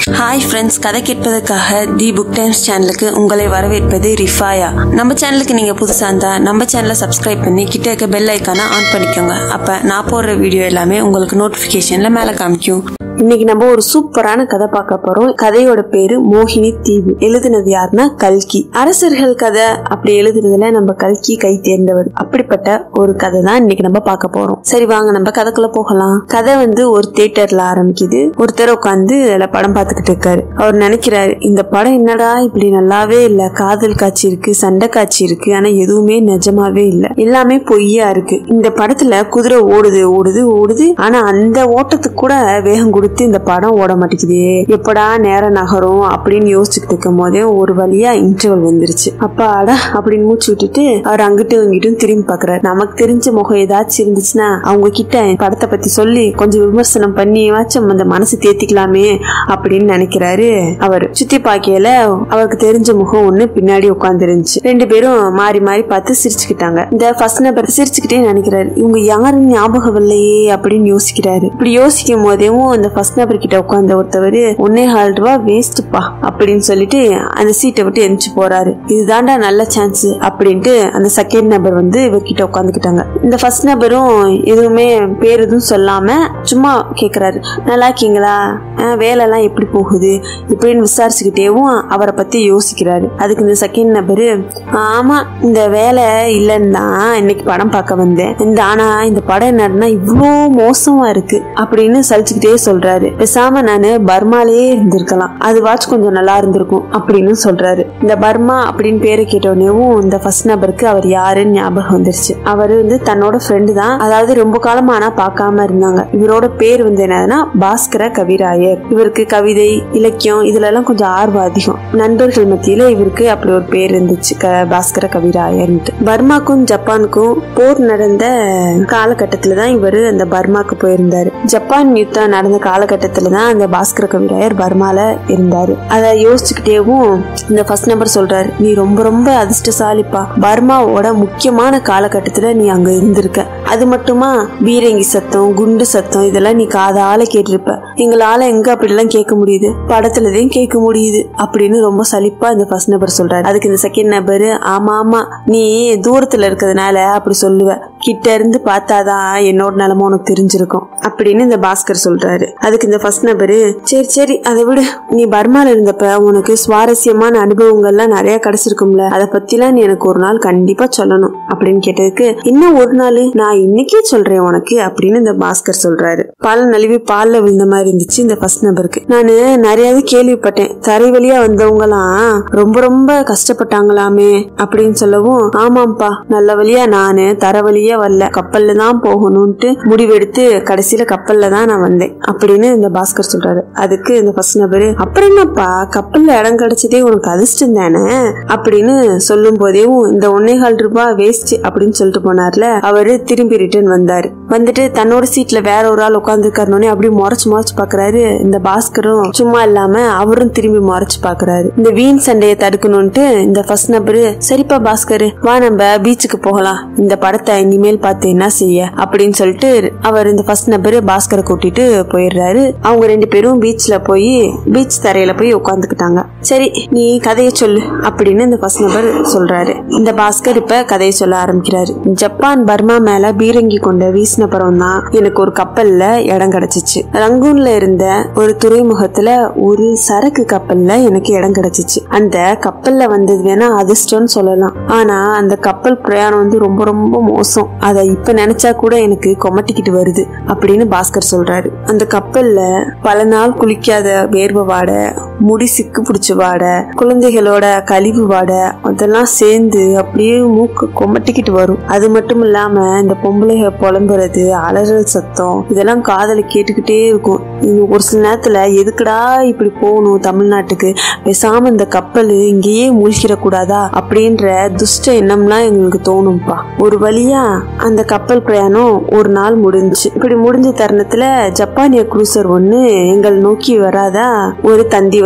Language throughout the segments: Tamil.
ஹாய் ஃப்ரெண்ட்ஸ் கதை கேட்பதற்காக தி புக் டைம்ஸ் சேனலுக்கு உங்களை வரவேற்பது ரிஃபாயா நம்ம சேனலுக்கு நீங்க புதுசா இருந்தா நம்ம சேனலை சப்ஸ்கிரைப் பண்ணி கிட்ட இருக்க பெல் ஐக்கானை ஆன் பண்ணிக்கோங்க அப்ப நான் போடுற வீடியோ எல்லாமே உங்களுக்கு நோட்டிபிகேஷன்ல மேல காமிக்கும் இன்னைக்கு நம்ம ஒரு சூப்பரான கதை பார்க்க போறோம் கதையோட பேரு மோகினி தீவு எழுதுனது யாருன்னா கல்கி அரசர்கள் கதை அப்படி எழுதுனதுல நம்ம கல்கி கை தேர்ந்தவர் அப்படிப்பட்ட ஒரு கதை தான் இன்னைக்கு நம்ம பார்க்க போறோம் சரி வாங்க நம்ம கதைக்குள்ள போகலாம் கதை வந்து ஒரு தியேட்டர்ல ஆரம்பிக்குது ஒருத்தர் உட்காந்து அதுல படம் பார்த்துக்கிட்டு இருக்காரு அவர் நினைக்கிறாரு இந்த படம் என்னடா இப்படி நல்லாவே இல்ல காதல் காட்சி இருக்கு சண்டை காட்சி இருக்கு ஆனா எதுவுமே நிஜமாவே இல்ல எல்லாமே பொய்யா இருக்கு இந்த படத்துல குதிரை ஓடுது ஓடுது ஓடுது ஆனா அந்த ஓட்டத்துக்கு கூட வேகம் கொடுத்து இந்த படம் ஓட மாட்டேங்குது எப்படா நேரம் நகரும் அப்படின்னு யோசிச்சுக்கிட்டு இருக்கும் போதே ஒரு வழியா இன்டர்வல் வந்துருச்சு அப்பாடா அப்படின்னு மூச்சு விட்டுட்டு அவர் அங்கிட்டும் இங்கிட்டும் திரும்பி பாக்குறாரு நமக்கு தெரிஞ்ச முகம் ஏதாச்சும் இருந்துச்சுன்னா அவங்க கிட்ட படத்தை பத்தி சொல்லி கொஞ்சம் விமர்சனம் பண்ணி வாச்சும் அந்த மனசு தேத்திக்கலாமே அப்படின்னு நினைக்கிறாரு அவர் சுத்தி பாக்கையில அவருக்கு தெரிஞ்ச முகம் ஒண்ணு பின்னாடி உட்கார்ந்து இருந்துச்சு ரெண்டு பேரும் மாறி மாறி பார்த்து சிரிச்சுக்கிட்டாங்க இந்த ஃபர்ஸ்ட் நபர் சிரிச்சுக்கிட்டே நினைக்கிறாரு இவங்க யாருன்னு ஞாபகம் இல்லையே அப்படின்னு யோசிக்கிறாரு இப்படி யோசிக்கும் போதேவும் அந்த ஃபர்ஸ்ட் நபர் கிட்ட உட்கார்ந்த ஒருத்தவர் ஒன்னே ஹால் ரூபா வேஸ்ட்பா அப்படின்னு சொல்லிட்டு அந்த சீட்டை விட்டு எரிச்சு போறாரு இதுதான்டா நல்ல சான்ஸ் அப்படின்ட்டு அந்த செகண்ட் நபர் வந்து இவர்கிட்ட உட்காந்துக்கிட்டாங்க இந்த ஃபர்ஸ்ட் நபரும் எதுவுமே பேர் எதுவும் சொல்லாம சும்மா கேக்குறாரு நல்லா இருக்கீங்களா அஹ் வேலைலாம் எப்படி போகுது இப்படின்னு விசாரிச்சுக்கிட்டேவும் அவரை பத்தி யோசிக்கிறாரு அதுக்கு இந்த செகண்ட் நபரு ஆமா இந்த வேலை இல்லைன்னு தான் இன்னைக்கு படம் பார்க்க வந்தேன் இந்த ஆனா இந்த படம் என்னன்னா இவ்வளோ மோசமா இருக்கு அப்படின்னு சலிச்சுக்கிட்டே சொல்றாரு பேசாம நானு பர்மாலேயே இருந்திருக்கலாம் அது வாட்ச் கொஞ்சம் நல்லா இருந்திருக்கும் அப்படின்னு சொல்றாரு இந்த பர்மா அப்படின்னு பேரை கேட்டோடனேவும் இந்த ஃபர்ஸ்ட் நபருக்கு அவர் யாருன்னு ஞாபகம் வந்துருச்சு அவர் வந்து தன்னோட ஃப்ரெண்டு தான் அதாவது ரொம்ப காலமா ஆனா பார்க்காம இருந்தாங்க இவரோட பேர் வந்து என்னதுன்னா பாஸ்கர கவிராயர் இவருக்கு கவிதை இலக்கியம் இதுல எல்லாம் கொஞ்சம் ஆர்வம் அதிகம் நண்பர்கள் மத்தியில இவருக்கு அப்படி ஒரு பேர் இருந்துச்சு க- பாஸ்கர கவிராயர்ன்ட்டு பர்மாக்கும் ஜப்பானுக்கும் போர் நடந்த காலகட்டத்துல தான் இவர் அந்த பர்மாக்கு போயிருந்தாரு ஜப்பான் யுத்தம் நடந்த காலகட்டத்துல தான் அந்த பாஸ்கர கவிராயர் பர்மால இருந்தாரு அதை யோசிச்சுக்கிட்டேவும் இந்த ஃபர்ஸ்ட் நம்பர் சொல்றாரு நீ ரொம்ப ரொம்ப அதிர்ஷ்டசாலிப்பா பர்மாவோட முக்கியமான காலகட்டத்துல நீ அங்க இருந்திருக்க அது மட்டுமா பீரங்கி சத்தம் குண்டு சத்தம் இதெல்லாம் நீ காதால கேட்டிருப்ப எங்களால எங்க அப்படிலாம் கேட்க முடியுது படத்துலதையும் கேட்க முடியுது அப்படின்னு ரொம்ப சலிப்பா இந்த ஃபர்ஸ்ட் நபர் சொல்றாரு அதுக்கு இந்த செகண்ட் நபர் ஆமா ஆமா நீ தூரத்துல இருக்கிறதுனால அப்படி சொல்லுவ கிட்ட இருந்து பார்த்தாதான் என்னோட நிலைமை உனக்கு தெரிஞ்சிருக்கும் அப்படின்னு இந்த பாஸ்கர் சொல்றாரு அதுக்கு இந்த ஃபர்ஸ்ட் நபரு சரி சரி அதை விடு நீ பர்மால இருந்தப்ப உனக்கு சுவாரஸ்யமான அனுபவங்கள்லாம் நிறைய கிடைச்சிருக்கும்ல அதை பத்திலாம் நீ எனக்கு ஒரு நாள் கண்டிப்பா சொல்லணும் அப்படின்னு கேட்டதுக்கு இன்னும் ஒரு நாள் நான் இன்னைக்கே சொல்றேன் உனக்கு அப்படின்னு இந்த பாஸ்கர் சொல்றாரு பால் நழுவி பால்ல விழுந்த மாதிரி இருந்துச்சு இந்த ஃபர்ஸ்ட் நபருக்கு நானு நிறையவே கேள்விப்பட்டேன் தரை வழியா வந்தவங்கலாம் ரொம்ப ரொம்ப கஷ்டப்பட்டாங்களாமே அப்படின்னு சொல்லவும் ஆமாப்பா நல்ல வழியா நானு தர வழியா வரல கப்பல்ல தான் போகணும்ட்டு முடிவெடுத்து கடைசியில கப்பல்ல தான் நான் வந்தேன் அப்படின்னு இந்த பாஸ்கர் சொல்றாரு அதுக்கு இந்த ஃபர்ஸ்ட் நபரு அப்புறம் என்னப்பா கப்பல்ல இடம் கிடைச்சதே உனக்கு அதிர்ஷ்டம் தானே அப்படின்னு சொல்லும் போதேவும் இந்த ஒன்னே கால் ரூபாய் வேஸ்ட் அப்படின்னு சொல்லிட்டு போனார்ல அவரு திரும்பி ரிட்டர்ன் வந்தாரு வந்துட்டு தன்னோட சீட்ல வேற ஒரு ஆள் உட்காந்துருக்காருனே அப்படியே முறைச்சு முறைச்சு பாக்குறாரு இந்த பாஸ்கரும் சும்மா இல்லாம அவரும் திரும்பி முறைச்சு பாக்குறாரு இந்த வீண் சண்டையை தடுக்கணும்ட்டு இந்த ஃபர்ஸ்ட் நபரு சரிப்பா பாஸ்கர் வா நம்ம பீச்சுக்கு போகலாம் இந்த படத்தை இனிமேல் பார்த்து என்ன செய்ய அப்படின்னு சொல்லிட்டு அவர் இந்த ஃபர்ஸ்ட் நபரு பாஸ்கரை கூட்டிட்டு போயிடுறாரு அவங்க ரெண்டு பேரும் பீச்ல போய் பீச் தரையில போய் உட்காந்துக்கிட்டாங்க சரி நீ கதையை சொல்லு அப்படின்னு இந்த ஃபர்ஸ்ட் நபர் சொல்றாரு இந்த பாஸ்கர் இப்ப கதையை சொல்ல ஆரம்பிக்கிறாரு ஜப்பான் பர்மா மேல பீரங்கி கொண்ட வீசின படம் தான் எனக்கு ஒரு கப்பல்ல இடம் கிடைச்சிச்சு ரங்கூன்ல இருந்த ஒரு துறைமுகத்துல ஒரு சரக்கு கப்பல்ல எனக்கு இடம் கிடைச்சிச்சு அந்த கப்பல்ல வந்தது வேணா அதிர்ஷ்டம்னு சொல்லலாம் ஆனா அந்த கப்பல் பிரயாணம் வந்து ரொம்ப ரொம்ப மோசம் அதை இப்ப நினைச்சா கூட எனக்கு கொமட்டிக்கிட்டு வருது அப்படின்னு பாஸ்கர் சொல்றாரு அந்த கப்பல்ல பல நாள் குளிக்காத வேர்வை வாடை முடி சிக்கு பிடிச்ச வாடை குழந்தைகளோட கழிவு வாடை அதெல்லாம் சேர்ந்து அப்படியே மூக்கு கொமட்டிக்கிட்டு வரும் அது மட்டும் இல்லாம இந்த பொம்பளைக புலம்புறது அலறல் சத்தம் இதெல்லாம் காதல கேட்டுக்கிட்டே இருக்கும் இது ஒரு சில நேரத்துல எதுக்குடா இப்படி போகணும் தமிழ்நாட்டுக்கு பேசாம இந்த கப்பல் இங்கேயே மூழ்கிட கூடாதா அப்படின்ற துஷ்ட எண்ணம்லாம் எங்களுக்கு தோணும்பா ஒரு வழியா அந்த கப்பல் பிரயாணம் ஒரு நாள் முடிஞ்சுச்சு இப்படி முடிஞ்ச தருணத்துல ஜப்பானிய குரூசர் ஒண்ணு எங்கள் நோக்கி வராதா ஒரு தந்தி வந்து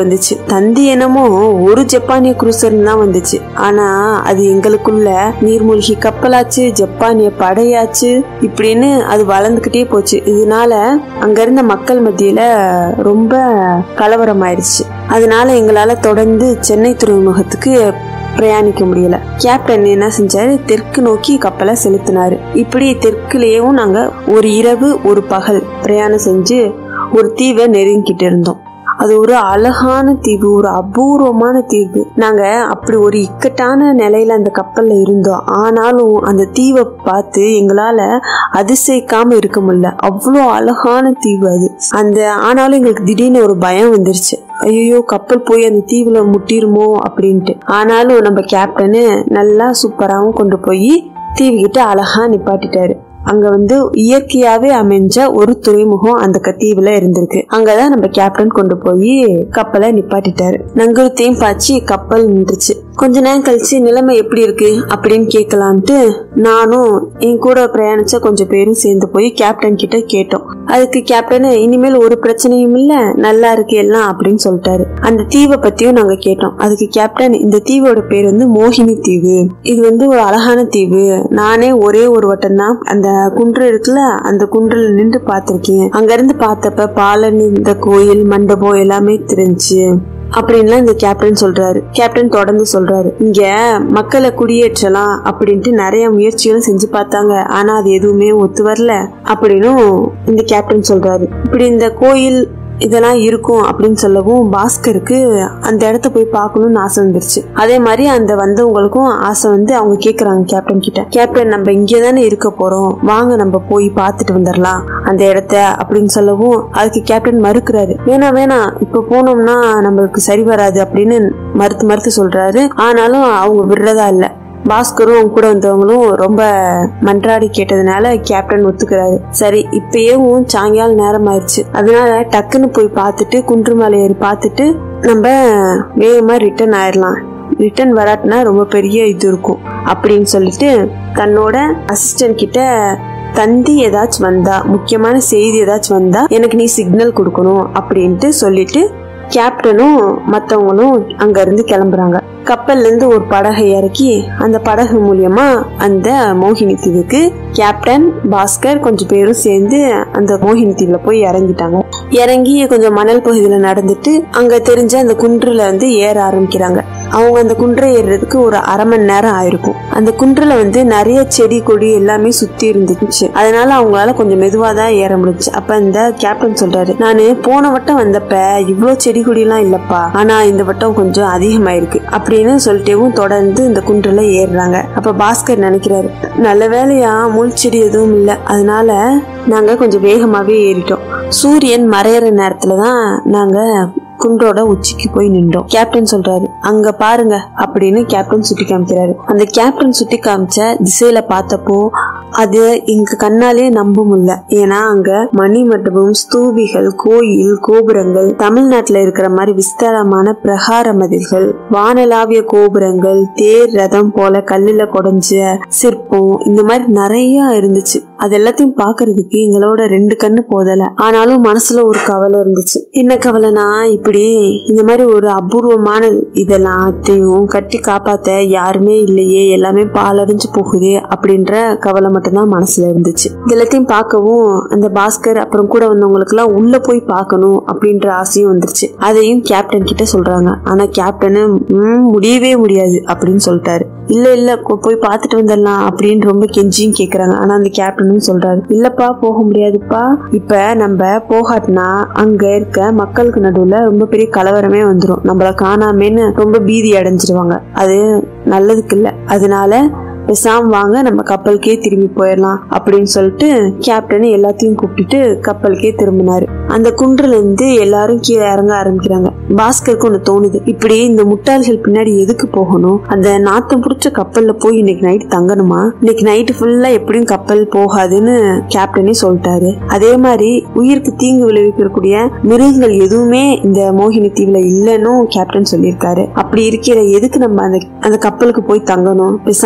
வந்துச்சு தந்தி என்னமோ ஒரு ஜப்பானிய குரூசர் தான் வந்துச்சு ஆனா அது எங்களுக்குள்ள நீர்மூழ்கி கப்பலாச்சு ஜப்பானிய படையாச்சு இப்படின்னு அது வளர்ந்துகிட்டே போச்சு இதனால அங்க இருந்த மக்கள் மத்தியில ரொம்ப கலவரம் ஆயிடுச்சு அதனால எங்களால தொடர்ந்து சென்னை துறைமுகத்துக்கு பிரயாணிக்க முடியல கேப்டன் என்ன செஞ்சாரு தெற்கு நோக்கி கப்பலை செலுத்தினாரு இப்படி தெற்குலயும் நாங்க ஒரு இரவு ஒரு பகல் பிரயாணம் செஞ்சு ஒரு தீவை நெருங்கிட்டு இருந்தோம் அது ஒரு அழகான தீவு ஒரு அபூர்வமான தீவு நாங்க அப்படி ஒரு இக்கட்டான நிலையில அந்த கப்பல்ல இருந்தோம் ஆனாலும் அந்த தீவை பார்த்து எங்களால அதிசயிக்காம இருக்க முடியல அவ்வளோ அழகான தீவு அது அந்த ஆனாலும் எங்களுக்கு திடீர்னு ஒரு பயம் வந்துருச்சு ஐயோ கப்பல் போய் அந்த தீவுல முட்டிருமோ அப்படின்ட்டு ஆனாலும் நம்ம கேப்டனு நல்லா சூப்பராகவும் கொண்டு போய் தீவுகிட்ட அழகா நிப்பாட்டிட்டாரு அங்க வந்து இயற்கையாவே அமைஞ்ச ஒரு துறைமுகம் அந்த தீவுல இருந்திருக்கு அங்கதான் நம்ம கேப்டன் கொண்டு போய் கப்பலை நிப்பாட்டிட்டாரு நங்குரத்தையும் பாய்ச்சி கப்பல் நின்றுச்சு கொஞ்ச நேரம் கழிச்சு நிலைமை எப்படி இருக்கு அப்படின்னு கேட்கலான்ட்டு நானும் என் கூட பிரயாணிச்ச கொஞ்சம் பேரும் சேர்ந்து போய் கேப்டன் கிட்ட கேட்டோம் அதுக்கு கேப்டன் இனிமேல் ஒரு பிரச்சனையும் இல்ல நல்லா இருக்கு எல்லாம் அப்படின்னு சொல்லிட்டாரு அந்த தீவை பத்தியும் நாங்க கேட்டோம் அதுக்கு கேப்டன் இந்த தீவோட பேர் வந்து மோகினி தீவு இது வந்து ஒரு அழகான தீவு நானே ஒரே ஒரு வட்டம் தான் அந்த குன்று இருக்குல்ல அந்த குன்றுல நின்று பார்த்திருக்கேன் அங்க இருந்து பார்த்தப்ப பாலன் இந்த கோயில் மண்டபம் எல்லாமே தெரிஞ்சு அப்படின்லாம் இந்த கேப்டன் சொல்றாரு கேப்டன் தொடர்ந்து சொல்றாரு இங்க மக்களை குடியேற்றலாம் அப்படின்ட்டு நிறைய முயற்சிகளும் செஞ்சு பார்த்தாங்க ஆனா அது எதுவுமே ஒத்து வரல அப்படின்னும் இந்த கேப்டன் சொல்றாரு இப்படி இந்த கோயில் இதெல்லாம் இருக்கும் அப்படின்னு சொல்லவும் பாஸ்கருக்கு அந்த இடத்த போய் பார்க்கணும்னு ஆசை வந்துருச்சு அதே மாதிரி அந்த வந்தவங்களுக்கும் ஆசை வந்து அவங்க கேக்குறாங்க கேப்டன் கிட்ட கேப்டன் நம்ம இங்கே தானே இருக்க போறோம் வாங்க நம்ம போய் பார்த்துட்டு வந்துடலாம் அந்த இடத்த அப்படின்னு சொல்லவும் அதுக்கு கேப்டன் மறுக்கிறாரு வேணாம் வேணாம் இப்ப போனோம்னா நம்மளுக்கு சரி வராது அப்படின்னு மறுத்து மறுத்து சொல்றாரு ஆனாலும் அவங்க விடுறதா இல்ல பாஸ்கரும் அவங்க கூட வந்தவங்களும் ரொம்ப மன்றாடி கேட்டதுனால கேப்டன் ஒத்துக்கிறாரு சரி இப்பயும் சாயங்காலம் நேரம் ஆயிடுச்சு அதனால டக்குன்னு போய் பார்த்துட்டு குன்று மலை ஏறி பார்த்துட்டு நம்ம வேகமா ரிட்டர்ன் ஆயிடலாம் ரிட்டர்ன் வராட்டினா ரொம்ப பெரிய இது இருக்கும் அப்படின்னு சொல்லிட்டு தன்னோட அசிஸ்டன்ட் கிட்ட தந்தி ஏதாச்சும் வந்தா முக்கியமான செய்தி ஏதாச்சும் வந்தா எனக்கு நீ சிக்னல் கொடுக்கணும் அப்படின்ட்டு சொல்லிட்டு கேப்டனும் மத்தவங்களும் அங்க இருந்து கிளம்புறாங்க கப்பல்ல இருந்து ஒரு படகை இறக்கி அந்த படகு மூலியமா அந்த மோகினி தீவுக்கு கேப்டன் பாஸ்கர் கொஞ்சம் பேரும் சேர்ந்து அந்த மோகினி தீவுல போய் இறங்கிட்டாங்க இறங்கி கொஞ்சம் மணல் பகுதியில நடந்துட்டு அங்க தெரிஞ்ச அந்த குன்றுல வந்து ஏற ஆரம்பிக்கிறாங்க அவங்க அந்த குன்றை ஏறுறதுக்கு ஒரு அரை மணி நேரம் ஆயிருக்கும் அந்த குன்றுல வந்து நிறைய செடி கொடி எல்லாமே சுத்தி இருந்துச்சு அதனால அவங்களால கொஞ்சம் மெதுவா தான் ஏற முடிஞ்சு அப்ப இந்த கேப்டன் சொல்றாரு நானு போன வட்டம் வந்தப்ப இவ்வளவு செடி கொடி எல்லாம் இல்லப்பா ஆனா இந்த வட்டம் கொஞ்சம் அதிகமாயிருக்கு அப்படின்னு சொல்லிட்டேவும் தொடர்ந்து இந்த குன்றுல ஏறுறாங்க அப்ப பாஸ்கர் நினைக்கிறாரு நல்ல வேலையா முள் செடி எதுவும் இல்ல அதனால நாங்க கொஞ்சம் வேகமாவே ஏறிட்டோம் சூரியன் மறையிற நேரத்துல தான் நாங்க குன்றோட உச்சிக்கு போய் நின்றோம் கேப்டன் சொல்றாரு அங்க பாருங்க அப்படின்னு கேப்டன் சுட்டி காமிக்கிறாரு அந்த கேப்டன் சுட்டி காமிச்ச திசையில பார்த்தப்போ அது எங்க கண்ணாலே நம்ப முடியல ஏன்னா அங்க மணி மண்டபம் ஸ்தூபிகள் கோயில் கோபுரங்கள் தமிழ்நாட்டுல இருக்கிற மாதிரி விஸ்தாரமான பிரகார மதில்கள் வானலாவிய கோபுரங்கள் தேர் ரதம் போல கல்லுல குடைஞ்ச சிற்பம் இந்த மாதிரி நிறைய இருந்துச்சு அது எல்லாத்தையும் பாக்குறதுக்கு எங்களோட ரெண்டு கண்ணு போதல ஆனாலும் மனசுல ஒரு கவலை இருந்துச்சு என்ன கவலைனா இப்படி இந்த மாதிரி ஒரு அபூர்வமான இதெல்லாத்தையும் கட்டி காப்பாத்த யாருமே இல்லையே எல்லாமே பாலடைஞ்சு போகுது அப்படின்ற கவலை மட்டும்தான் மனசுல இருந்துச்சு இது எல்லாத்தையும் பார்க்கவும் அந்த பாஸ்கர் அப்புறம் கூட வந்தவங்களுக்கு எல்லாம் உள்ள போய் பார்க்கணும் அப்படின்ற ஆசையும் வந்துருச்சு அதையும் கேப்டன் கிட்ட சொல்றாங்க ஆனா கேப்டனு "ம், முடியவே முடியாது அப்படின்னு சொல்லிட்டாரு இல்ல இல்ல கொ- போய் பார்த்துட்டு வந்துடலாம் அப்படின்னு ரொம்ப கெஞ்சியும் கேக்குறாங்க ஆனா அந்த கேப்டனும் சொல்றாரு இல்லப்பா போக முடியாதுப்பா இப்ப நம்ம போகாட்டினா அங்க இருக்க மக்களுக்கு நடுவுல ரொம்ப பெரிய கலவரமே வந்துரும் நம்மள காணாமேன்னு ரொம்ப பீதி அடைஞ்சிருவாங்க அது நல்லதுக்கு இல்ல அதனால பேசாம வாங்க நம்ம கப்பலுக்கே திரும்பி போயிடலாம் அப்படின்னு சொல்லிட்டு கேப்டன் எல்லாத்தையும் கூப்பிட்டுட்டு கப்பலுக்கே திரும்பினாரு அந்த குன்றுல இருந்து எல்லாரும் கீழே இறங்க ஆரம்பிக்கிறாங்க பாஸ்கருக்கு ஒண்ணு தோணுது இப்படி இந்த முட்டாள்கள் பின்னாடி எதுக்கு போகணும் அந்த நாத்தம் பிடிச்ச கப்பல்ல போய் இன்னைக்கு நைட் தங்கணுமா இன்னைக்கு நைட்டு ஃபுல்லா எப்படியும் கப்பல் போகாதுன்னு கேப்டனே சொல்லிட்டாரு அதே மாதிரி உயிருக்கு தீங்கு விளைவிக்கக்கூடிய மிருகங்கள் எதுவுமே இந்த மோகினி தீவுல இல்லைன்னு கேப்டன் சொல்லியிருக்காரு அப்படி இருக்கிற எதுக்கு நம்ம அந்த அந்த கப்பலுக்கு போய் தங்கணும் பேசாம இங்கேயே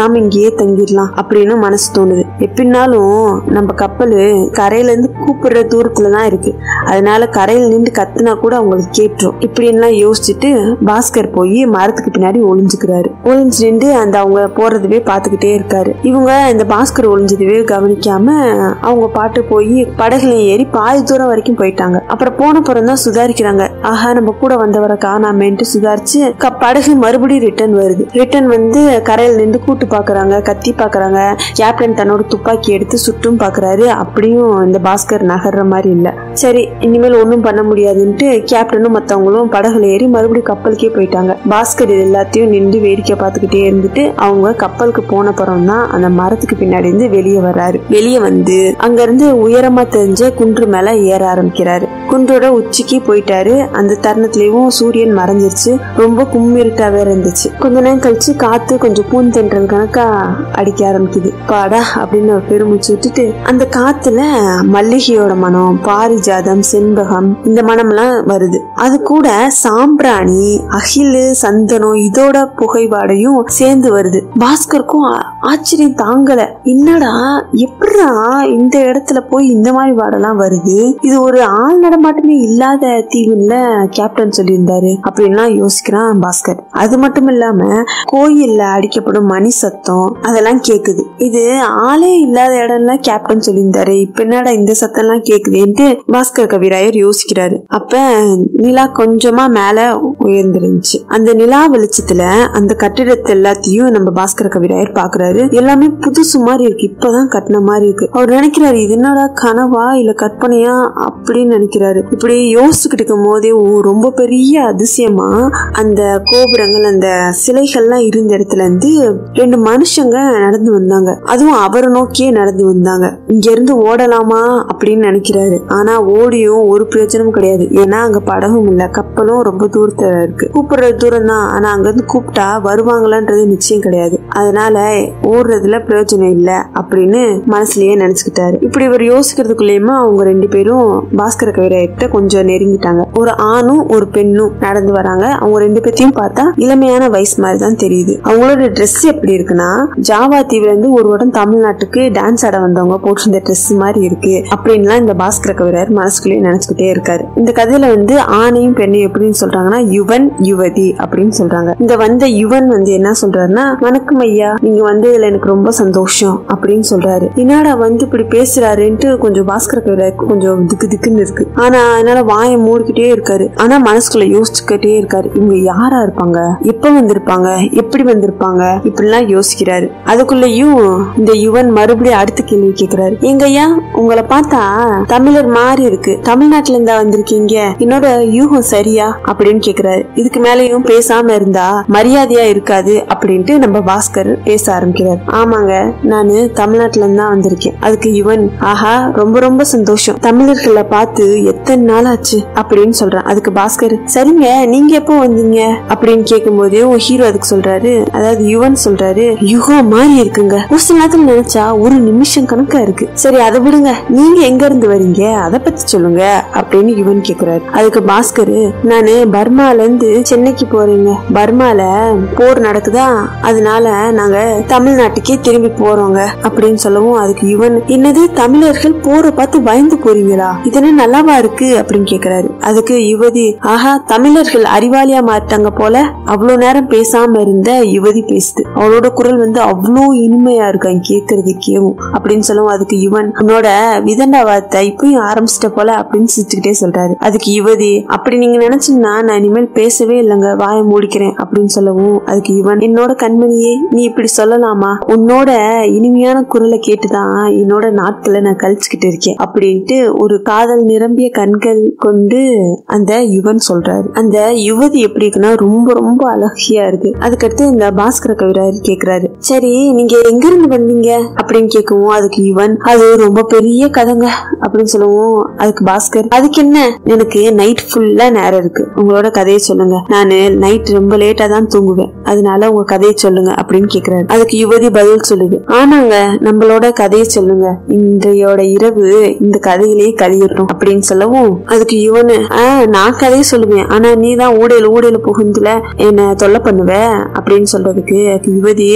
இங்கேயே தங்கிடலாம் அப்படின்னு மனசு தோணுது எப்படின்னாலும் நம்ம கப்பல் கரையில இருந்து கூப்பிடுற தூரத்துல தான் இருக்கு அதனால கரையில நின்று கத்துனா கூட அவங்களுக்கு கேட்டுரும் இப்படின்லாம் யோசிச்சுட்டு பாஸ்கர் போய் மரத்துக்கு பின்னாடி ஒளிஞ்சுக்கிறாரு ஒளிஞ்சு நின்று அந்த அவங்க போறதுவே பார்த்துக்கிட்டே இருக்காரு இவங்க இந்த பாஸ்கர் ஒளிஞ்சதுவே கவனிக்காம அவங்க பாட்டு போய் படகுல ஏறி பாதி தூரம் வரைக்கும் போயிட்டாங்க அப்புறம் போன புறம் தான் சுதாரிக்கிறாங்க ஆஹா நம்ம கூட வந்தவரை காணாமேன்ட்டு சுதாரிச்சு க- படகு மறுபடியும் ரிட்டர்ன் வருது ரிட்டர்ன் வந்து கரையில் நின்று கூட்டு பாக்குறாங்க கத்தி பாக்குறாங்க கேப்டன் தன்னோட துப்பாக்கி எடுத்து சுட்டும் பாக்குறாரு அப்படியும் இந்த பாஸ்கர் நகர்ற மாதிரி இல்ல சரி இனிமேல் ஒன்றும் பண்ண முடியாதுன்ட்டு கேப்டனும் மத்தவங்களும் படகுல ஏறி மறுபடியும் கப்பலுக்கே போயிட்டாங்க பாஸ்கர் இது எல்லாத்தையும் நின்று வேடிக்கை பார்த்துக்கிட்டே இருந்துட்டு அவங்க கப்பலுக்கு போன புறம் தான் அந்த மரத்துக்கு பின்னாடி இருந்து வெளியே வர்றாரு வெளியே வந்து அங்க இருந்து உயரமா தெரிஞ்ச குன்று மேல ஏற ஆரம்பிக்கிறாரு குன்றோட உச்சிக்கு போயிட்டாரு அந்த தருணத்திலயும் சூரியன் மறைஞ்சிருச்சு ரொம்ப கும்மிருட்டா வேற இருந்துச்சு கொஞ்ச நேரம் கழிச்சு காத்து கொஞ்சம் பூந்தென்றல் கணக்கா அடிக்க ஆரம்பிக்குது பாடா அப்படின்னு ஒரு பெருமூச்சு விட்டுட்டு அந்த காத்துல மல்லிகையோட மனம் பாரிஜாதம் செண்பகம் இந்த மனம்லாம் வருது அது கூட சாம்பிராணி அகிலு சந்தனம் இதோட புகைவாடையும் சேர்ந்து வருது பாஸ்கருக்கும் ஆ- ஆச்சரியம் தாங்கல என்னடா எப்படிடா இந்த இடத்துல போய் இந்த மாதிரி வாடெல்லாம் வருது இது ஒரு ஆள் நடமாட்டமே இல்லாத தீவுல கேப்டன் சொல்லியிருந்தாரு அப்படின்லாம் யோசிக்கிறான் பாஸ்கர் அது மட்டும் இல்லாம கோயில்ல அடிக்கப்படும் மணி சத்தம் அதெல்லாம் கேக்குது இது ஆளே இல்லாத இடம்ல கேப்டன் சொல்லியிருந்தாரு இப்ப என்னடா இந்த சத்தம் எல்லாம் கேக்குதேன்ட்டு பாஸ்கர் கவிராயர் யோசிக்கிறாரு அப்ப நிலா கொஞ்சமா மேல உயர்ந்திருந்துச்சு அந்த நிலா வெளிச்சத்துல அந்த கட்டிடத்தை எல்லாத்தையும் நம்ம பாஸ்கர் கவிராயர் பாக்குறாரு எல்லாமே புதுசு மாதிரி இருக்கு இப்பதான் கட்டின மாதிரி இருக்கு அவர் நினைக்கிறாரு இது என்னடா கனவா இல்ல கற்பனையா அப்படின்னு நினைக்கிறாரு இப்படி யோசிச்சுக்கிட்டு இருக்கும் போதே ஓ, ரொம்ப பெரிய அதிசயமா அந்த கோபுரங்கள் அந்த சிலைகள்லாம் இருந்த இடத்துல இருந்து ரெண்டு மனுஷங்க நடந்து வந்தாங்க அதுவும் அவரை நோக்கியே நடந்து வந்தாங்க இங்க இருந்து ஓடலாமா அப்படின்னு நினைக்கிறாரு ஆனா ஓடியும் ஒரு பிரயோஜனமும் கிடையாது ஏன்னா அங்க படகும் இல்ல கப்பலும் ரொம்ப தூரத்துல இருக்கு கூப்பிடுற தூரம் தான் ஆனா அங்க இருந்து கூப்பிட்டா வருவாங்களான்றது நிச்சயம் கிடையாது அதனால ஓடுறதுல பிரயோஜனம் இல்ல அப்படின்னு மனசுலயே நினைச்சுக்கிட்டாரு இப்படி இவர் யோசிக்கிறதுக்குள்ளேயுமா அவங்க ரெண்டு பேரும் பாஸ்கர கவிராயிட்ட கொஞ்சம் நெருங்கிட்டாங்க ஒரு ஆணும் ஒரு பெண்ணும் நடந்து வராங்க அவங்க ரெண்டு பேத்தையும் பார்த்தா இளமையான வயசு மாதிரி தான் தெரியுது அவங்களோட Dress எப்படி இருக்குன்னா ஜாவா தீவுல இருந்து ஒரு உடன் தமிழ்நாட்டுக்கு டான்ஸ் ஆட வந்தவங்க போட்டிருந்த Dress மாதிரி இருக்கு அப்படின்லாம் இந்த பாஸ்கர கவிராயர் மனசுக்குள்ளேயே நினைச்சுக்கிட்டே இருக்காரு இந்த கதையில வந்து ஆணையும் பெண்ணையும் எப்படின்னு சொல்றாங்கன்னா யுவன் யுவதி அப்படின்னு சொல்றாங்க இந்த வந்த யுவன் வந்து என்ன சொல்றாருன்னா வணக்கம் ஐயா நீங்க வந்ததுல எனக்கு ரொம்ப சந்தோஷம் அப்படின்னு சொல்றாரு என்னடா வந்து இப்படி பேசுறாருன்ட்டு கொஞ்சம் பாஸ்கர கவிராயருக்கு கொஞ்சம் திக்கு திக்குன்னு இருக்கு ஆனா அதனால வாயை மூடிக்கிட்டே இருக்காரு ஆனா மனசுக்குள்ள யோசிச்சுக்கிட்டே இருக்காரு இவங்க யாரா இருப்பாங்க எப்ப வந்திருப்பாங்க எப்படி வந்திருப்பாங்க இப்படிலாம் யோசிக்கிறாரு அதுக்குள்ளேயும் இந்த யுவன் மறுபடியும் அடுத்த கேள்வி கேக்குறாரு எங்க ஐயா உங்களை பார்த்தா தமிழர் மாதிரி இருக்கு தமிழ்நாட்டுல இருந்தா வந்திருக்கீங்க என்னோட யூகம் சரியா அப்படின்னு கேக்குறாரு இதுக்கு மேலயும் பேசாம இருந்தா மரியாதையா இருக்காது அப்படின்ட்டு நம்ம பாஸ்கர் பேச ஆரம்பிக்கிறார் ஆமாங்க நானு தமிழ்நாட்டுல இருந்து தான் வந்திருக்கேன் அதுக்கு யுவன் ஆஹா ரொம்ப ரொம்ப சந்தோஷம் தமிழர்களை பார்த்து எத்தனை நாள் ஆச்சு அப்படின்னு சொல்றான் அதுக்கு பாஸ்கர் சரிங்க நீங்க எப்போ வந்தீங்க அப்படின்னு கேட்கும்போது உன் ஹீரோ அதுக்கு சொல்றாரு அதாவது யுவன் சொல்றாரு யுகம் மாதிரி இருக்குங்க ஒரு சில நேரத்துல நினைச்சா ஒரு நிமிஷம் கணக்கா இருக்கு சரி அதை விடுங்க நீங்க எங்க இருந்து வரீங்க அத பத்தி சொல்லுங்க அப்படின்னு யுவன் கேக்குறாரு அதுக்கு பாஸ்கர் நானு பர்மால இருந்து சென்னைக்கு போறேங்க பர்மால போர் நடக்குதா அதனால நாங்க தமிழ்நாட்டுக்கே திரும்பி போறோங்க அப்படின்னு சொல்லவும் அதுக்கு யுவன் என்னது தமிழர்கள் போரை பார்த்து பயந்து போறீங்களா இதென்ன நல்லாவா இருக்கு அப்படின்னு கேக்குறாரு அதுக்கு யுவதி ஆஹா தமிழர்கள் அறிவாளியா மாட்டாங்க போல அவ்வளவு நேரம் பேசாம இருந்த யுவதி பேசுது அவளோட குரல் வந்து அவ்வளோ இனிமையா இருக்கும் கேக்குறதுக்கேவும் அப்படின்னு சொல்லவும் அதுக்கு யுவன் உன்னோட விதண்டாவாதத்தை இப்பயும் ஆரம்பிச்சிட்ட போல அப்படின்னு சிரிச்சுக்கிட்டே சொல்றாரு அதுக்கு யுவதி அப்படி நீங்க நினைச்சீங்கன்னா நான் இனிமேல் பேசவே இல்லைங்க வாயை மூடிக்கிறேன் அப்படின்னு சொல்லவும் அதுக்கு யுவன் என்னோட கண்மணியே நீ இப்படி சொல்லலாமா உன்னோட இனிமையான குரலை கேட்டுதான் என்னோட நாட்களை நான் கழிச்சுக்கிட்டு இருக்கேன் அப்படின்ட்டு ஒரு காதல் நிரம்பிய கண்கள் கொண்டு அந்த யுவன் சொல்றாரு அந்த யுவதி எப்படி இருக்குன்னா ரொம்ப ரொம்ப அழகியா இருக்கு அதுக்கடுத்து இந்த பாஸ்கர கவிரார் கேக்குறாரு சரி நீங்க எங்க இருந்து வந்தீங்க அப்படின்னு கேட்கவும் அதுக்கு யுவன் அது ரொம்ப பெரிய கதைங்க அப்படின்னு சொல்லவும் அதுக்கு பாஸ்கர் அதுக்கு என்ன எனக்கு நைட் ஃபுல்லா நேரம் இருக்கு உங்களோட கதையை சொல்லுங்க நானு நைட் ரொம்ப லேட்டா தான் தூங்குவேன் அதனால உங்க கதையை சொல்லுங்க அப்படின்னு கேக்குறாரு அதுக்கு யுவதி பதில் சொல்லுது ஆமாங்க நம்மளோட கதையை சொல்லுங்க இன்றையோட இரவு இந்த கதையிலேயே கழியட்டும் அப்படின்னு சொல்லவும் அதுக்கு யுவனு ஆஹ் நான் கதையை சொல்லுவேன் ஆனா நீ தான் ஊடையில ஊடையில புகுந்துல என்ன தொல்லை பண்ணுவ அப்படின்னு சொல்றதுக்கு அதுக்கு யுவதி ஏன்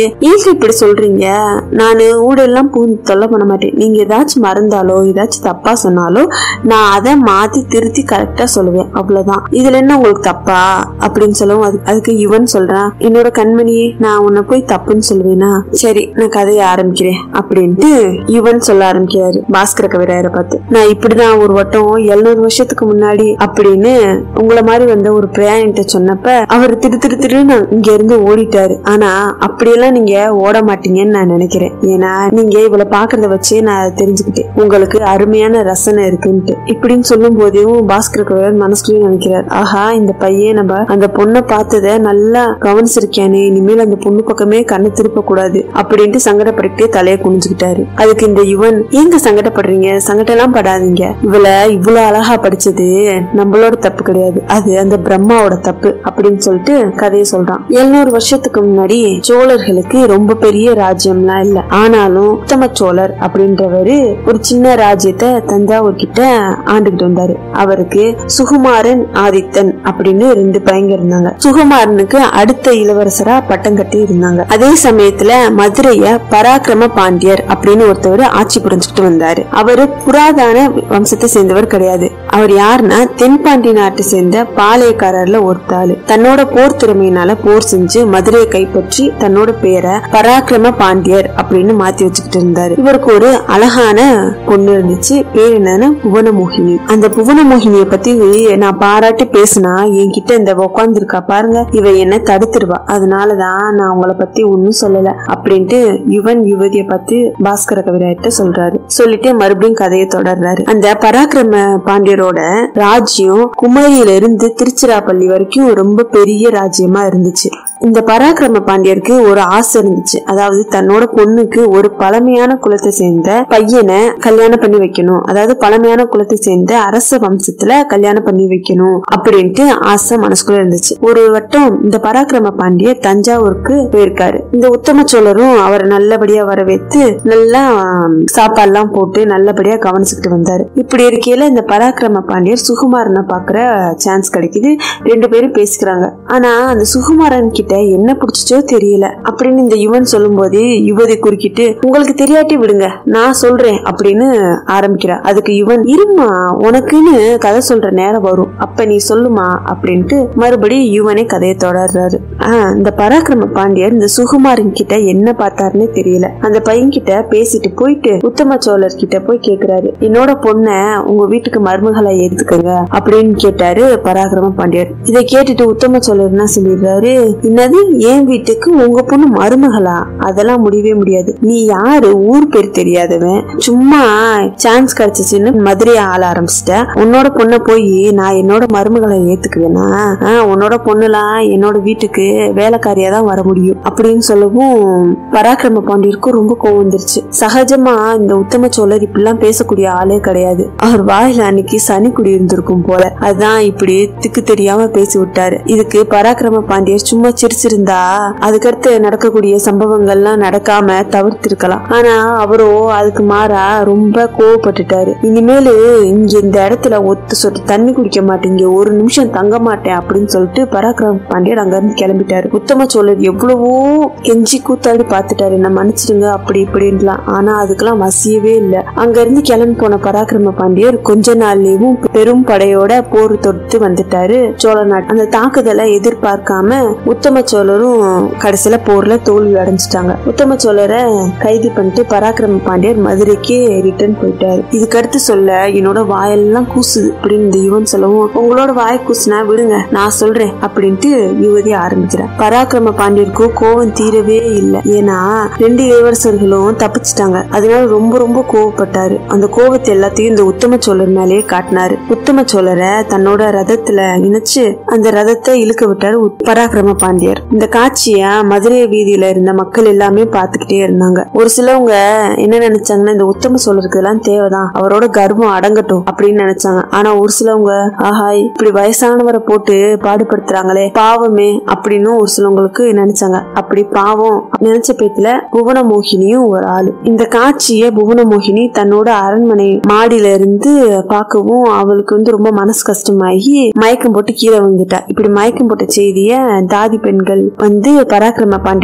எதுக்கு இப்படி சொல்றீங்க நான் ஊடெல்லாம் பூந்து தொல்லை பண்ண மாட்டேன் நீங்க ஏதாச்சும் மறந்தாலோ ஏதாச்சும் தப்பா சொன்னாலோ நான் அதை மாத்தி திருத்தி கரெக்டா சொல்லுவேன் அவ்வளவுதான் இதுல என்ன உங்களுக்கு தப்பா அப்படின்னு சொல்லவும் அது- அதுக்கு இவன் சொல்றான் என்னோட கண்மணியே நான் உன்னை போய் தப்புன்னு சொல்லுவேனா சரி நான் கதையை ஆரம்பிக்கிறேன் அப்படின்ட்டு இவன் சொல்ல ஆரம்பிக்கிறாரு பாஸ்கர கவிராயரை பார்த்து நான் இப்படிதான் ஒரு வட்டம் எழுநூறு வருஷத்துக்கு முன்னாடி அப்படின்னு உங்களை மாதிரி வந்த ஒரு பிரயாணிட்ட சொன்னப்ப அவர் திரு திரு திருன்னு இங்க இருந்து ஓடிட்டாரு ஆனா அப்படியெல்லாம் நீங்க ஓட மாட்டீங்கன்னு நான் நினைக்கிறேன் ஏன்னா நீங்க இவளை பாக்குறத வச்சு நான் அதை தெரிஞ்சுக்கிட்டேன் உங்களுக்கு அருமையான ரசனை இருக்குன்ட்டு இப்படின்னு சொல்லும் போதேவும் பாஸ்கர் கவிராயர் மனசுலயும் நினைக்கிறார் ஆஹா இந்த பையன் நம்ம அந்த பொண்ணை பார்த்தத நல்லா கவனிச்சிருக்கானே இனிமேல் அந்த பொண்ணு பக்கமே கண்ணு திருப்ப கூடாது அப்படின்ட்டு சங்கடப்பட்டுட்டே தலையை குனிஞ்சுக்கிட்டாரு அதுக்கு இந்த இவன் ஏங்க சங்கடப்படுறீங்க சங்கடம்லாம் படாதீங்க இவள இவ்வளவு அழகா படிச்சது நம்மளோட தப்பு கிடையாது அது அந்த பிரம்மாவோட தப்பு அப்படின்னு சொல்லிட்டு கதையை சொல்றான் எழுநூறு வருஷத்துக்கு முன்னாடி சோழர்களுக்கு ரொம்ப பெரிய ராஜ்யம்லாம் இல்ல ஆனாலும் உத்தம சோழர் அப்படின்றவரு ஒரு சின்ன ராஜ்யத்தை தஞ்சாவூர் கிட்ட ஆண்டுகிட்டு வந்தாரு அவருக்கு சுகுமாரன் ஆதித்தன் அப்படின்னு ரெண்டு பையங்க இருந்தாங்க சுகுமாரனுக்கு அடுத்த இளவரசரா பட்டம் கட்டி இருந்தாங்க அதே சமயத்துல மதுரைய பராக்கிரம பாண்டியர் அப்படின்னு ஒருத்தவர் ஆட்சி புரிஞ்சுக்கிட்டு வந்தாரு அவரு புராதன வம்சத்தை சேர்ந்தவர் கிடையாது அவர் யாருன்னா தென்பாண்டி நாட்டை சேர்ந்த பாளையக்காரர்ல ஒருத்தாளு தன்னோட போர் திறமையினால போர் செஞ்சு மதுரையை கைப்பற்றி தன்னோட பேரை பராக்கிரம பாண்டியர் அப்படின்னு மாத்தி வச்சுக்கிட்டு இருந்தாரு இவருக்கு ஒரு அழகான பொண்ணு இருந்துச்சு பேர் என்னன்னா புவனமோகினி அந்த புவனமோகினிய பத்தி நான் பாராட்டி பேசினா என்கிட்ட இந்த உட்காந்துருக்கா பாருங்க இவ என்ன தடுத்துருவா அதனாலதான் நான் உங்களை பத்தி ஒன்னும் சொல்லல அப்படின்ட்டு யுவன் யுவதிய பத்தி பாஸ்கர கவிராயிட்ட சொல்றாரு சொல்லிட்டு மறுபடியும் கதையை தொடர்றாரு அந்த பராக்கிரம பாண்டியரோட ராஜ்யம் குமரியில இருந்து திருச்சிராப்பள்ளி வரைக்கும் ரொம்ப பெரிய ராஜ்யமா இருந்துச்சு இந்த பராக்கிரம பாண்டியருக்கு ஒரு ஆசை இருந்துச்சு அதாவது தன்னோட பொண்ணுக்கு ஒரு பழமையான குலத்தை சேர்ந்த பையனை கல்யாணம் பண்ணி வைக்கணும் அதாவது பழமையான குலத்தை சேர்ந்த அரச வம்சத்துல கல்யாணம் பண்ணி வைக்கணும் அப்படின்ட்டு ஆசை மனசுக்குள்ள இருந்துச்சு ஒரு வட்டம் இந்த பராக்கிரம பாண்டியர் தஞ்சாவூருக்கு போயிருக்காரு இந்த உத்தம சோழரும் அவரை நல்லபடியா வரவேற்று நல்லா ஆம், சாப்பாடுலாம் போட்டு நல்லபடியா கவனிச்சுக்கிட்டு வந்தாரு இப்படி இருக்கையில இந்த பராக்கிரம பாண்டியர் சுகுமாரனை பாக்குற சான்ஸ் கிடைக்குது ரெண்டு பேரும் பேசிக்கிறாங்க ஆனா அந்த சுகுமாரன் கிட்ட என்ன பிடிச்சோ தெரியல அப்படின்னு இந்த யுவன் சொல்லும் போது யுவதி குறுக்கிட்டு உங்களுக்கு தெரியாட்டி விடுங்க நான் சொல்றேன் அப்படின்னு ஆரம்பிக்கிறா அதுக்கு யுவன் இருமா உனக்குன்னு கதை சொல்ற நேரம் வரும் அப்ப நீ சொல்லுமா அப்படின்ட்டு மறுபடியும் யுவனே கதையை தொடர்றாரு ஆஹ் இந்த பராக்கிரம பாண்டியர் இந்த சுகுமாரன் கிட்ட என்ன பார்த்தாருன்னு தெரியல அந்த பையன் கிட்ட பேசிட்டு போயிட்டு உத்தம சோழர் கிட்ட போய் கேக்குறாரு என்னோட பொண்ண உங்க வீட்டுக்கு மருமகளா எடுத்துக்கங்க அப்படின்னு கேட்டாரு பராக்கிரம பாண்டியர் இதை கேட்டுட்டு உத்தம சோழர் என்ன சொல்லிடுறாரு என்னது என் வீட்டுக்கு உங்க பொண்ணு மருமகளா அதெல்லாம் முடியவே முடியாது நீ யாரு ஊர் பேர் தெரியாதவன் சும்மா சான்ஸ் கிடைச்சிச்சுன்னு மதுரையை ஆள ஆரம்பிச்சிட்ட உன்னோட பொண்ணை போய் நான் என்னோட மருமகளை ஏத்துக்குவேனா ஆஹ், உன்னோட பொண்ணுலாம் என்னோட வீட்டுக்கு வேலைக்காரியா தான் வர முடியும் அப்படின்னு சொல்லவும் பராக்கிரம பாண்டியருக்கும் ரொம்ப கோவம் வந்துருச்சு சகஜமா இந்த உத்தம சோழர் இப்படிலாம் பேசக்கூடிய ஆளே கிடையாது அவர் வாயில அன்னைக்கு சனி குடி இருந்திருக்கும் போல அதான் இப்படி திக்கு தெரியாம பேசி விட்டாரு இதுக்கு பராக்கிரம பாண்டியர் சும்மா சிரிச்சிருந்தா அதுக்கடுத்து நடக்கக்கூடிய சம்பவங்கள்லாம் நடக்காம தவிர்த்திருக்கலாம் ஆனா அவரோ அதுக்கு மாறா ரொம்ப கோவப்பட்டுட்டாரு இனிமேலு இங்க இந்த இடத்துல ஒத்து சொட்டு தண்ணி குடிக்க மாட்டேன் இங்க ஒரு நிமிஷம் தங்க மாட்டேன் அப்படின்னு சொல்லிட்டு பராக்கிரம பாண்டியர் அங்க இருந்து கிளம்பிட்டாரு உத்தம சோழர் எவ்வளவோ கெஞ்சி கூத்தாடி பார்த்துட்டாரு என்ன மன்னிச்சிடுங்க அப்படி இப்படின்லாம் ஆனா அதுக்கெல்லாம் வசியவே இல்ல அங்க இருந்து கிளம்பி போன பராக்கிரம பாண்டியர் கொஞ்ச நாள்லயும் பெரும் படையோட போர் தொடுத்து வந்துட்டாரு சோழ நாட்டு அந்த தாக்குதலை எதிர்பார்க்காம உத்தம சோழரும் கடைசியில போர்ல தோல்வி அடைஞ்சிட்டாங்க உத்தம சோழரை கைது பண்ணிட்டு பராக்கிரம பாண்டியர் மதுரைக்கு ரிட்டர்ன் போயிட்டாரு இதுக்கு அடுத்து சொல்ல என்னோட வாயெல்லாம் கூசுது அப்படின்னு இந்த யுவன் சொல்லவும் உங்களோட வாய் கூசுனா விடுங்க நான் சொல்றேன் அப்படின்ட்டு யுவதி ஆரம்பிக்கிறார் பராக்கிரம பாண்டியருக்கும் கோவம் தீரவே இல்லை ஏன்னா ரெண்டு இளவரசர்களும் தப்பிச்சிட்டாங்க அதனால ரொம்ப ரொம்ப கோவப்பட்டாரு அந்த கோவத்தை எல்லாத்தையும் இந்த உத்தம சோழர் மேலேயே காட்டினாரு உத்தம சோழரை தன்னோட ரதத்துல இணைச்சு அந்த ரதத்தை இழுக்க விட்டாரு உத்- பராக்கிரம பாண்டியர் இந்த காட்சிய மதுரை வீதியில இருந்த மக்கள் எல்லாமே பார்த்துக்கிட்டே இருந்தாங்க ஒரு சிலவங்க என்ன நினைச்சாங்கன்னா இந்த உத்தம சோழருக்கு எல்லாம் தேவைதான் அவரோட கர்வம் அடங்கட்டும் அப்படின்னு நினைச்சாங்க ஆனா ஒரு சிலவங்க ஆஹா இப்படி வயசானவரை போட்டு பாடுபடுத்துறாங்களே பாவமே அப்படின்னு ஒரு சிலவங்களுக்கு நினைச்சாங்க அப்படி பாவம் நினைச்ச பேத்துல புவனமோகினியும் ஒரு ஆளு இந்த காட்சிய புவனமோகினி தன்னோட அரண்மனை மாடியில இருந்து பார்க்கவும் அவளுக்கு வந்து ரொம்ப மனசு கஷ்டமாகி மயக்கம் போட்டு கீழே விழுந்துட்டா இப்படி மயக்கம் போட்ட செய்திய தாதி பெண்கள் வந்து பராக்கிரம பாண்டியட்ட சொல்லவும்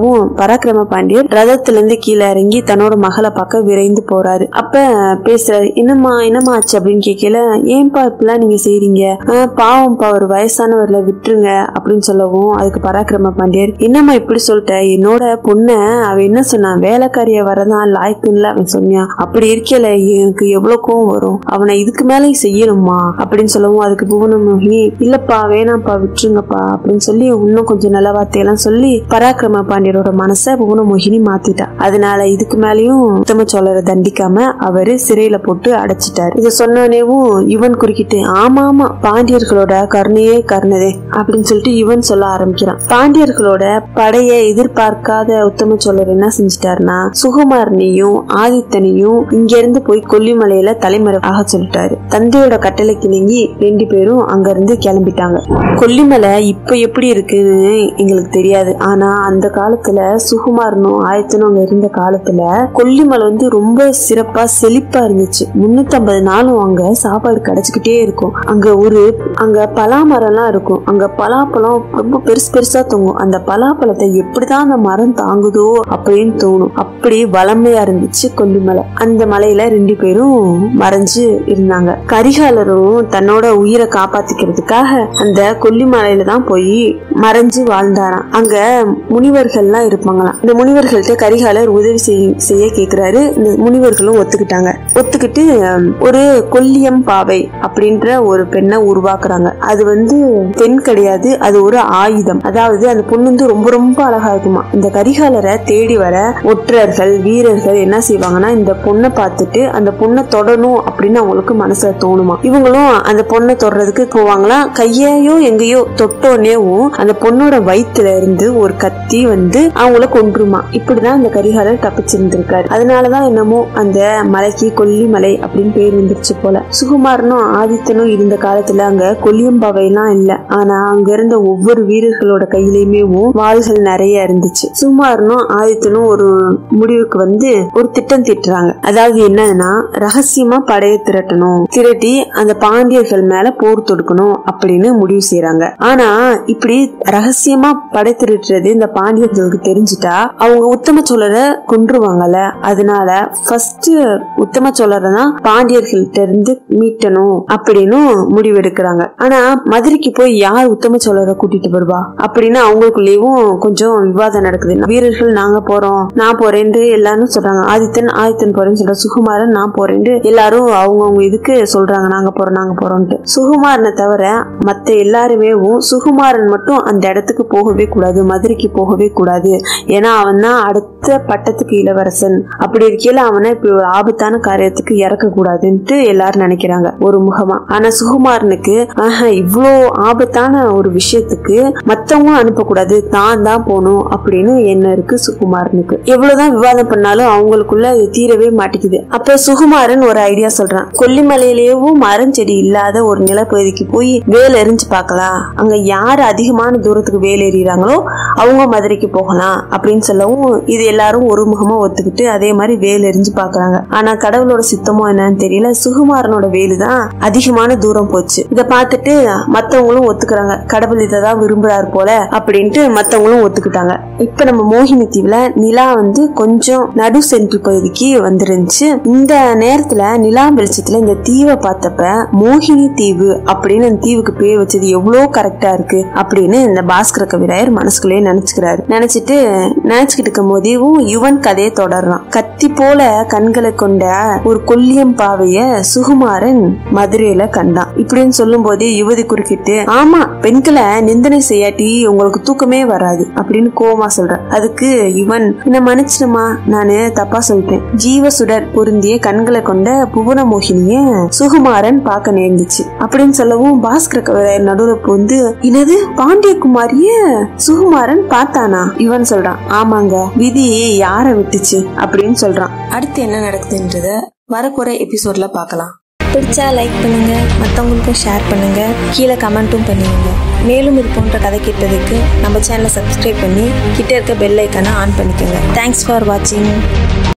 சொல்லவும் பராக்கிரம பாண்டியர் ரதத்துல இருந்து கீழே இறங்கி தன்னோட மகளை பார்க்க விரைந்து போறாரு அப்ப பேசுறாரு என்னம்மா என்னம்மா ஆச்சு அப்படின்னு கேட்கல ஏன்பா இப்படிலாம் நீங்க செய்றீங்க "ஆஹ், பாவம்ப்பா ஒரு வயசானவர்ல விட்டுருங்க அப்படின்னு சொல்லவும் அதுக்கு பராக்கிரம பாண்டியர் என்னம்மா இப்படி சொல்லிட்ட என்னோட பொண்ணை அவ என்ன சொன்னான் வேலைக்காரிய வரதான் லாய்க்குன்னு அவன் சொன்னான் அப்படி இருக்கல எனக்கு எவ்வளவு கோவம் வரும் அவனை இதுக்கு மேலேயும் செய்யணுமா அப்படின்னு சொல்லவும் அதுக்கு புவனமோகினி இல்லப்பா வேணாம்ப்பா விட்டுருங்கப்பா அப்படின்னு சொல்லி இன்னும் கொஞ்சம் நல்ல வார்த்தையெல்லாம் சொல்லி பராக்கிரம பாண்டியரோட மனசை புவனமோகினி மாத்திட்டா அதனால இதுக்கு மேலேயும் உத்தம சோழரை தண்டிக்காம அவரு சிறையில போட்டு அடைச்சிட்டாரு இதை சொன்னோடனேவும் இவன் குறுக்கிட்டு ஆமா ஆமா பாண்டியர்களோட கருணையே கருணதே அப்படின்னு சொல்லிட்டு இவன் சொல்ல ஆரம்பிக்கிறான் பாண்டியர்களோட படைய எதிர்பார்க்காத உத்தம சோழர் என்ன செஞ்சிட்டாருன்னா சுகுமாரனையும் ஆதித்தனையும் இங்க இருந்து போய் கொல்லிமலையில தலைமறைவாக சொல்லிட்டாரு தந்தையோட கட்டளைக்கு நீங்கி ரெண்டு பேரும் அங்க இருந்து கிளம்பிட்டாங்க கொல்லிமலை இப்ப எப்படி இருக்குன்னு எங்களுக்கு தெரியாது ஆனா அந்த காலத்துல சுகுமாரனும் ஆயத்தனும் அங்க இருந்த காலத்துல கொல்லிமலை வந்து ரொம்ப சிறப்பா செழிப்பா இருந்துச்சு முன்னூத்தி நாளும் அங்க சாப்பாடு கிடைச்சுக்கிட்டே இருக்கும் அங்க ஒரு அங்க பலாமரம்லாம் இருக்கும் அங்க பலாப்பழம் ரொம்ப பெருசு பெருசா தொங்கும் அந்த பலாப்பழத்தை எப்படிதான் அந்த மரம் தாங்குதோ அப்படின்னு தோணும் அப்படி வளமையா இருந்துச்சு கொல்லிமலை அந்த மலையில ரெண்டு பேரும் மறைஞ்சு இருந்தாங்க கரிகாலரும் தன்னோட உயிரை காப்பாத்திக்கிறதுக்காக அந்த கொல்லிமலையில தான் போய் மறைஞ்சு வாழ்ந்தாராம் அங்க முனிவர்கள்லாம் இருப்பாங்களாம் இந்த முனிவர்கள்ட்ட கரிகாலர் உதவி செய்ய- செய்ய கேக்குறாரு இந்த முனிவர்களும் ஒத்துக்கிட்டாங்க ஒத்துக்கிட்டு ஹம், ஒரு கொல்லியம் பாவை அப்படின்ற ஒரு பெண்ணை உருவாக்குறாங்க அது வந்து பெண் கிடையாது அது ஒரு ஆயுதம் அதாவது அந்த பொண்ணு வந்து ரொம்ப ரொம்ப அழகா இருக்குமா இந்த கரிகாலரை தேடி வர ஒற்றர்கள் வீரர்கள் என்ன செய்வாங்கன்னா இந்த பொண்ணை பார்த்துட்டு அந்த பொண்ணை தொடணும் அப்படின்னு அவங்களுக்கு மனசுல தோணுமா இவங்களும் அந்த பொண்ணை தொடறதுக்கு போவாங்களாம் கையையோ எங்கேயோ தொட்டோன்னேவும் அந்த பொண்ணோட வயித்துல இருந்து ஒரு கத்தி வந்து அவங்கள கொன்றுமா இப்படிதான் இந்த கரிகாலர் தப்பிச்சிருந்திருக்காரு அதனாலதான் என்னமோ அந்த மலைக்கு கொல்லிமலை அப்படின்னு பேர் வந்துருச்சு போல சுகுமாரனும் ஆதித்தனும் இருந்த காலத்துல அங்க கொல்லியம்பாவை எல்லாம் இல்ல ஆனா அங்க இருந்த ஒவ்வொரு வீரர்களோட கையிலயுமே வாள்கள் நிறைய இருந்துச்சு சுகுமாரனும் ஆதித்தனும் ஒரு முடிவுக்கு வந்து ஒரு திட்டம் திட்டுறாங்க அதாவது என்னன்னா ரகசியமா படையை திரட்டணும் திரட்டி அந்த பாண்டியர்கள் மேல போர் தொடுக்கணும் அப்படின்னு முடிவு செய்யறாங்க ஆனா இப்படி ரகசியமா படை திரட்டுறது இந்த பாண்டியர்களுக்கு தெரிஞ்சுட்டா அவங்க உத்தம சோழரை கொன்றுவாங்கல்ல அதனால ஃபர்ஸ்ட் உத்தம சோழரை தான் பாண்டியர்கள்ட்ட இருந்து மீட்டணும் அப்படின்னு முடிவெடுக்கிறாங்க ஆனா மதுரைக்கு போய் யார் உத்தம சோழரை கூட்டிட்டு வருவா அப்படின்னு அவங்களுக்குள்ளேயும் கொஞ்சம் விவாதம் நடக்குது வீரர்கள் நாங்க போறோம் நான் போறேன்னு எல்லாரும் சொல்றாங்க ஆதித்தன் ஆதித்தன் போறேன்னு சொல்ற சுகுமாரன் நான் போறேன்னு எல்லாரும் அவங்கவுங்க இதுக்கு சொல்றாங்க நாங்க போறோம் நாங்க போறோம்ட்டு சுகுமாரனை தவிர மத்த எல்லாருமே சுகுமாரன் மட்டும் அந்த இடத்துக்கு போகவே கூடாது மதுரைக்கு போகவே கூடாது ஏன்னா அவன் தான் அடுத்த பட்டத்துக்கு இளவரசன் அப்படி இருக்கையில அவனை இப்படி ஒரு ஆபத்தான காரியத்துக்கு இறக்க கூடாதுன்ட்டு எல்லாரும் நினைக்கிறாங்க ஒரு முகமா ஆனா சுகுமாரனுக்கு ஆஹா இவ்வளோ ஆபத்தான ஒரு விஷயத்துக்கு மத்தவங்க அனுப்பக்கூடாது தான் தான் போகணும் அப்படின்னு என்ன இருக்கு சுகுமாரனுக்கு எவ்வளவுதான் விவாதம் பண்ணாலும் அவங்களுக்குள்ள இது தீரவே மாட்டேங்குது அப்ப சுகுமாரன் ஒரு ஐடியா சொல்றான் கொல்லிமலையிலேயும் மரம் செடி இல்லாத ஒரு நிலப்பகுதிக்கு போய் வேல் எறிஞ்சு பார்க்கலாம் அங்க யார் அதிகமான தூரத்துக்கு வேல் எறிகிறாங்களோ அவங்க மதுரைக்கு போகலாம் அப்படின்னு சொல்லவும் இது எல்லாரும் ஒரு முகமா ஒத்துக்கிட்டு அதே மாதிரி வேல் எறிஞ்சு பாக்குறாங்க ஆனா கடவுளோட சித்தமோ என்னன்னு தெரியல சுகுமாரனோட வேலு தான் அதிகமான தூரம் போச்சு இத பார்த்துட்டு மத்தவங்களும் ஒத்துக்கிறாங்க கடவுள் இதை தான் விரும்புறாரு போல அப்படின்ட்டு மத்தவங்களும் ஒத்துக்கிட்டாங்க இப்ப நம்ம மோகினி தீவுல நிலா வந்து கொஞ்சம் நடு சென்ட்ரு பகுதிக்கு வந்துருந்துச்சு இந்த நேரத்துல நிலா வெளிச்சத்துல இந்த தீவை பார்த்தப்ப மோகினி தீவு அப்படின்னு அந்த தீவுக்கு பேர் வச்சது எவ்வளவு கரெக்டா இருக்கு அப்படின்னு இந்த பாஸ்கர கவிராயர் மனசுக்குள்ளேயே நினைச்சுக்கிறாரு நினைச்சிட்டு நினைச்சுக்கிட்டு இருக்கும் போதேவும் யுவன் கதையை தொடர்றான் கத்தி போல கண்களை கொண்ட ஒரு கொல்லியம் பாவைய சுகுமாரன் மதுரையில கண்டான் இப்படின்னு சொல்லும் போதே யுவதி குறுக்கிட்டு ஆமா பெண்களை நிந்தனை செய்யாட்டி உங்களுக்கு தூக்கமே வராது அப்படின்னு கோவமா சொல்ற அதுக்கு இவன் என்ன மன்னிச்சிடுமா நானு தப்பா சொல்லிட்டேன் ஜீவ சுடர் பொருந்திய கண்களை கொண்ட புவன மோகினிய சுகுமாரன் பார்க்க நேர்ந்துச்சு அப்படின்னு சொல்லவும் பாஸ்கர கவிராயர் நடுவுல வந்து என்னது பாண்டியகுமாரிய சுகுமாரன் பார்த்தானா இவன் சொல்றான் ஆமாங்க விதி யார விட்டுச்சு அப்படின்னு சொல்றான் அடுத்து என்ன நடக்குதுன்றத வரப்போற எபிசோட்ல பார்க்கலாம் பிடிச்சா லைக் பண்ணுங்க மற்றவங்களுக்கும் ஷேர் பண்ணுங்க கீழே கமெண்ட்டும் பண்ணுவீங்க மேலும் இது போன்ற கதை கேட்டதுக்கு நம்ம சேனலை சப்ஸ்கிரைப் பண்ணி கிட்ட இருக்க பெல் ஐக்கானை ஆன் பண்ணிக்கோங்க தேங்க்ஸ் ஃபார் வாட்சிங்